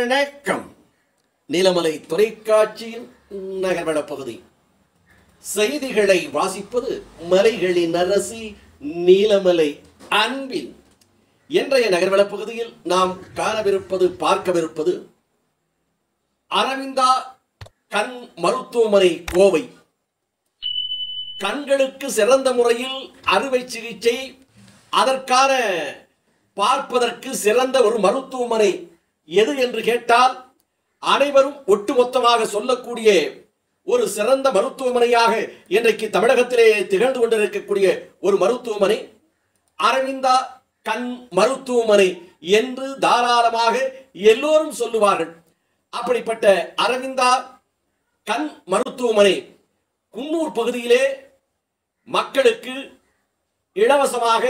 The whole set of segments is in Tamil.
வணக்கம் நீலமலை தொலைக்காட்சியின் நகர்வட பகுதி செய்திகளை வாசிப்பது மலைகளின் அரசி நீலமலை அன்பின் இன்றைய நகர்வள பகுதியில் நாம் காணவிருப்பது பார்க்கவிருப்பது அரவிந்தா கண் மருத்துவமனை கோவை கண்களுக்கு சிறந்த முறையில் அறுவை சிகிச்சை அதற்கான பார்ப்பதற்கு சிறந்த ஒரு மருத்துவமனை எது என்று கேட்டால் அனைவரும் ஒட்டுமொத்தமாக சொல்லக்கூடிய ஒரு சிறந்த மருத்துவமனையாக இன்றைக்கு தமிழகத்திலே திகழ்ந்து கொண்டிருக்கக்கூடிய ஒரு மருத்துவமனை அரவிந்தா கண் மருத்துவமனை என்று தாராளமாக எல்லோரும் சொல்லுவார்கள் அப்படிப்பட்ட அரவிந்தா கண் மருத்துவமனை குன்னூர் பகுதியிலே மக்களுக்கு இலவசமாக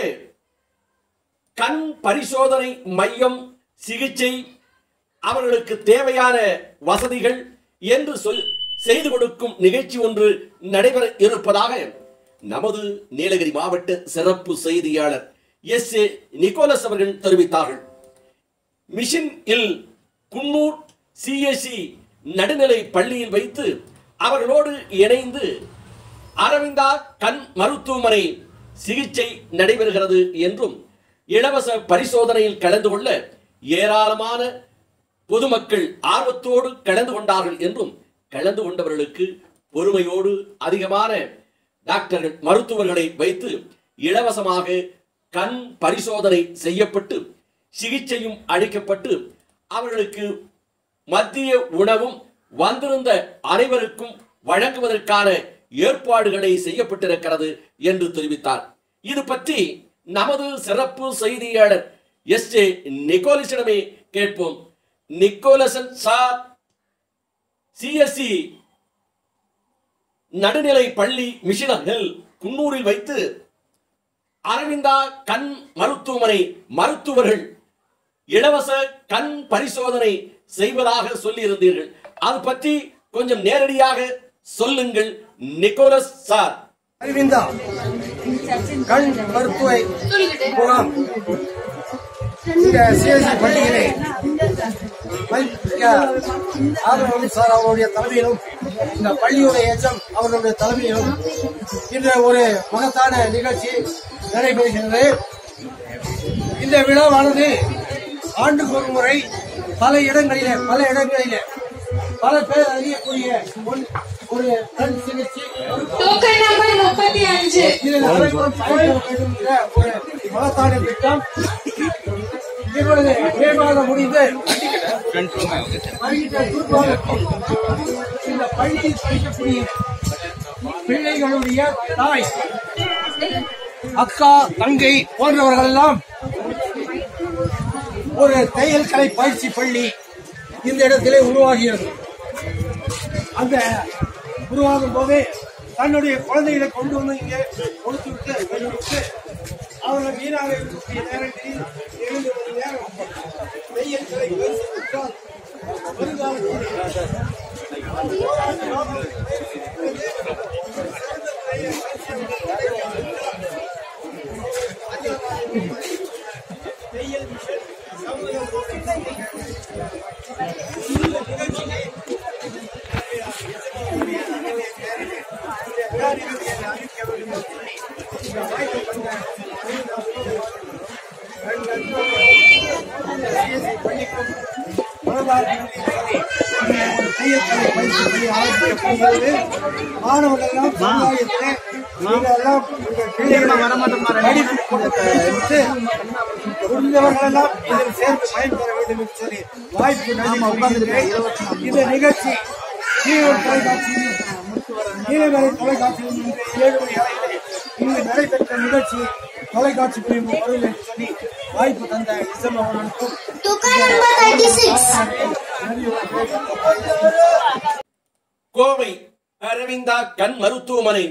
கண் பரிசோதனை மையம் சிகிச்சை அவர்களுக்கு தேவையான வசதிகள் என்று சொல் செய்து கொடுக்கும் நிகழ்ச்சி ஒன்று நடைபெற இருப்பதாக நமது நீலகிரி மாவட்ட சிறப்பு செய்தியாளர் எஸ் ஏ நிக்கோலஸ் அவர்கள் தெரிவித்தார்கள் மிஷின் இல் குன்னூர் சிஎஸ்சி நடுநிலை பள்ளியில் வைத்து அவர்களோடு இணைந்து அரவிந்தா கண் மருத்துவமனை சிகிச்சை நடைபெறுகிறது என்றும் இலவச பரிசோதனையில் கலந்து கொள்ள ஏராளமான பொதுமக்கள் ஆர்வத்தோடு கலந்து கொண்டார்கள் என்றும் கலந்து கொண்டவர்களுக்கு பொறுமையோடு அதிகமான டாக்டர்கள் மருத்துவர்களை வைத்து இலவசமாக கண் பரிசோதனை செய்யப்பட்டு சிகிச்சையும் அளிக்கப்பட்டு அவர்களுக்கு மத்திய உணவும் வந்திருந்த அனைவருக்கும் வழங்குவதற்கான ஏற்பாடுகளை செய்யப்பட்டிருக்கிறது என்று தெரிவித்தார் இது பற்றி நமது சிறப்பு செய்தியாளர் எஸ் ஜே நிக்கோலஸிடமே கேட்போம் நிக்கோலசன் சார் சிஎஸ்சி நடுநிலை பள்ளி மிஷினர்கள் குன்னூரில் வைத்து அரவிந்தா கண் மருத்துவமனை மருத்துவர்கள் இலவச கண் பரிசோதனை செய்வதாக சொல்லியிருந்தீர்கள் அது பற்றி கொஞ்சம் நேரடியாக சொல்லுங்கள் நிக்கோலஸ் சார் அரவிந்தா கண் மருத்துவ முகாம் இந்த சிஎஸ்சி பள்ளியிலே மதிப்பிக்க ஆதரவு சார் அவருடைய தலைமையிலும் இந்த பள்ளியுடைய எச்சம் அவர்களுடைய தலைமையிலும் இன்று ஒரு மகத்தான நிகழ்ச்சி நடைபெறுகிறது இந்த விழாவானது ஆண்டுக்கு ஒரு முறை பல இடங்களிலே பல இடங்களிலே பல பேர் அறியக்கூடிய ஒரு- ஒரு கண் சிகிச்சை டோக்கன் நம்பர் முப்பத்தி அஞ்சு இதில் அனைவரும் பயன்பெற வேண்டும் என்ற ஒரு மகத்தான திட்டம் இப்பொழுது மே மாதம் முடிந்து வருகின்ற ஜூன் மாதத்தில் இந்த பள்ளியில் படிக்கக்கூடிய பிள்ளைகளுடைய தாய் அக்கா தங்கை போன்றவர்கள் எல்லாம் ஒரு தையல் கலை பயிற்சி பள்ளி இந்த இடத்திலே உருவாகியது அந்த உருவாகும் போது தன்னுடைய குழந்தைகளை கொண்டு வந்து இங்கே கொடுத்து விட்டு விட்டு அவர்கள் வீணாக இருக்கக்கூடிய நேரங்களில் இரண்டு மணி நேரம் தையல் கலை பயிற்சி பெற்றால் வருங்காலத்தில் அந்த ஓராண்டு காலம் சிறந்த முறையில் தையல் மிஷன் சமூகம் மாணவர்கள் எல்லாம் சமுதாயத்திலே நீங்களெல்லாம் உங்கள் பிள்ளைகளை படிப்பு கொடுத்து புரிந்தவர்கள் எல்லாம் இதில் சேர்ந்து பயன்பெற வேண்டும் என்று சொல்லி வாய்ப்பு நன்றி இந்த நிகழ்ச்சி நீலவரை தொலைக்காட்சியில் நீலவரை தொலைக்காட்சியில் இன்று ஏழு மணி அளவிலே இங்கு நடைபெற்ற நிகழ்ச்சி தொலைக்காட்சி பிரிவு வருவது என்று சொல்லி வாய்ப்பு தந்த இசம் அவர்களுக்கும் token number thirty six Kovai Aravinda கண் மருத்துவமனை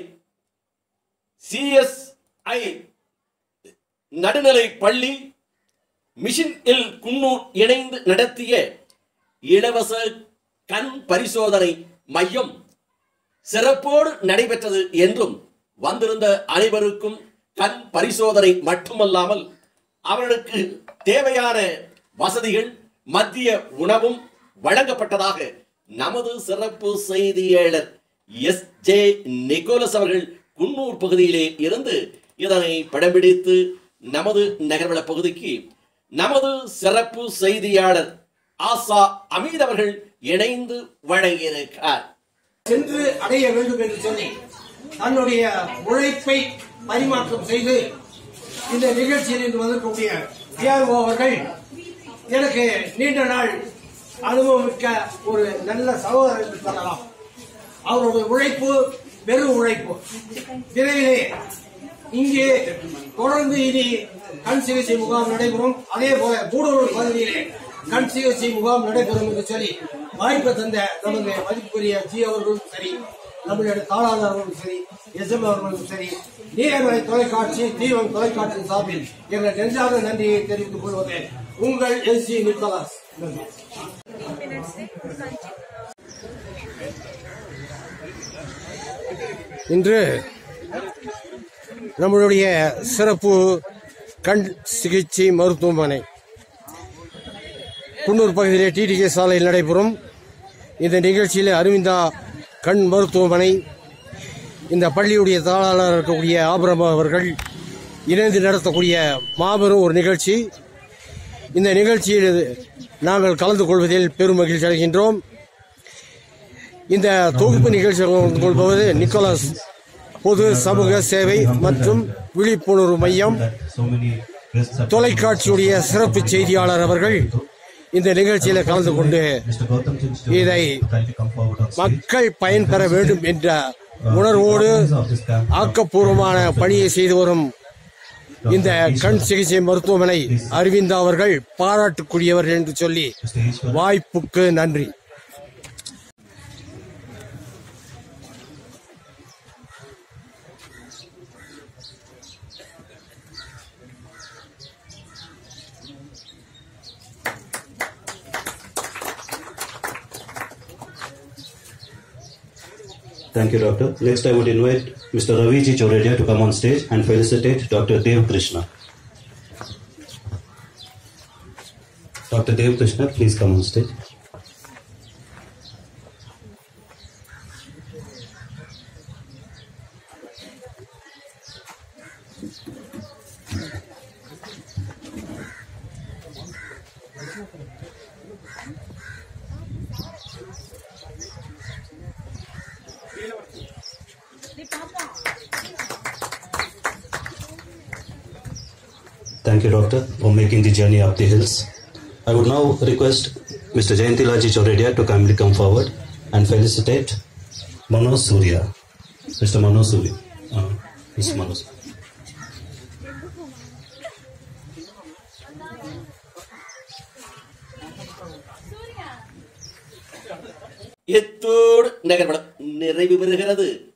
சிஎஸ்ஐ நடுநிலை பள்ளி மிஷின் இல் குன்னூர் இணைந்து நடத்திய இலவச கண் பரிசோதனை மையம் சிறப்போடு நடைபெற்றது என்றும் வந்திருந்த அனைவருக்கும் கண் பரிசோதனை மட்டுமல்லாமல் அவர்களுக்கு தேவையான வசதிகள் மத்திய உணவும் வழங்கப்பட்டதாக நமது சிறப்பு செய்தியாளர் எஸ் ஜே நிக்கோலஸ் அவர்கள் குன்னூர் பகுதியிலே இருந்து இதனை படம்பிடித்து நமது நகர்வள பகுதிக்கு நமது சிறப்பு செய்தியாளர் ஆசா அமீத் அவர்கள் இணைந்து வழங்கியிருக்கிறார் சென்று அடைய வேண்டும் என்று சொல்லி தன்னுடைய உழைப்பை பரிமாற்றம் செய்து இந்த நிகழ்ச்சியில் இன்று வந்திருக்கக்கூடிய தியாகோ அவர்கள் எனக்கு நீண்ட நாள் அனுபவமிக்க ஒரு நல்ல சகோதரர் என்று சொல்லலாம் அவருடைய உழைப்பு பெரும் உழைப்பு விரைவிலே இங்கே தொடர்ந்து இனி கண் சிகிச்சை முகாம் நடைபெறும் அதே போல கூடலூர் பகுதியிலே கண் சிகிச்சை முகாம் நடைபெறும் என்று சொல்லி வாய்ப்பு தந்த நமது மதிப்புக்குரிய ஜி அவர்களும் சரி நம்மளுடைய தாளாளர் அவர்களும் சரி எஸ்எம் அவர்களும் சரி நீலமலை தொலைக்காட்சி தீவம் தொலைக்காட்சி சார்பில் எங்கள் நெஞ்சார்ந்த நன்றியை தெரிவித்துக் கொள்வது உங்கள் எஸ் ஜி நிக்கோலாஸ் நன்றி இன்று நம்மளுடைய சிறப்பு கண் சிகிச்சை மருத்துவமனை குன்னூர் பகுதியிலே டிடிகே சாலையில் நடைபெறும் இந்த நிகழ்ச்சியில் அரவிந்தா கண் மருத்துவமனை இந்த பள்ளியுடைய தாளாளர் இருக்கக்கூடிய ஆபரம் அவர்கள் இணைந்து நடத்தக்கூடிய மாபெரும் ஒரு நிகழ்ச்சி இந்த நிகழ்ச்சியில் நாங்கள் கலந்து கொள்வதில் பெரும் மகிழ்ச்சி அடைகின்றோம் இந்த தொகுப்பு நிகழ்ச்சி கலந்து கொள்பவது நிக்கோலஸ் பொது சமூக சேவை மற்றும் விழிப்புணர்வு மையம் தொலைக்காட்சியுடைய சிறப்பு செய்தியாளர் அவர்கள் இந்த நிகழ்ச்சியில் கலந்து கொண்டு இதை மக்கள் பயன்பெற வேண்டும் என்ற உணர்வோடு ஆக்கப்பூர்வமான பணியை செய்து வரும் இந்த கண் சிகிச்சை மருத்துவமனை அரவிந்தா அவர்கள் பாராட்டுக்குரியவர்கள் என்று சொல்லி வாய்ப்புக்கு நன்றி Thank you, Doctor. Next, I would invite Mr. Raviji Choredia to come on stage and felicitate Dr. Dev Krishna. Dr. Dev Krishna, please come on stage. Thank you, Doctor, for making the journey up the hills. I would now request Mr. Jayantilaji Choredia to kindly come forward and felicitate Mano Surya. Mr. Mano Surya. Uh, Mr. Mano Surya. இத்தோடு நகர்வளம் நிறைவு பெறுகிறது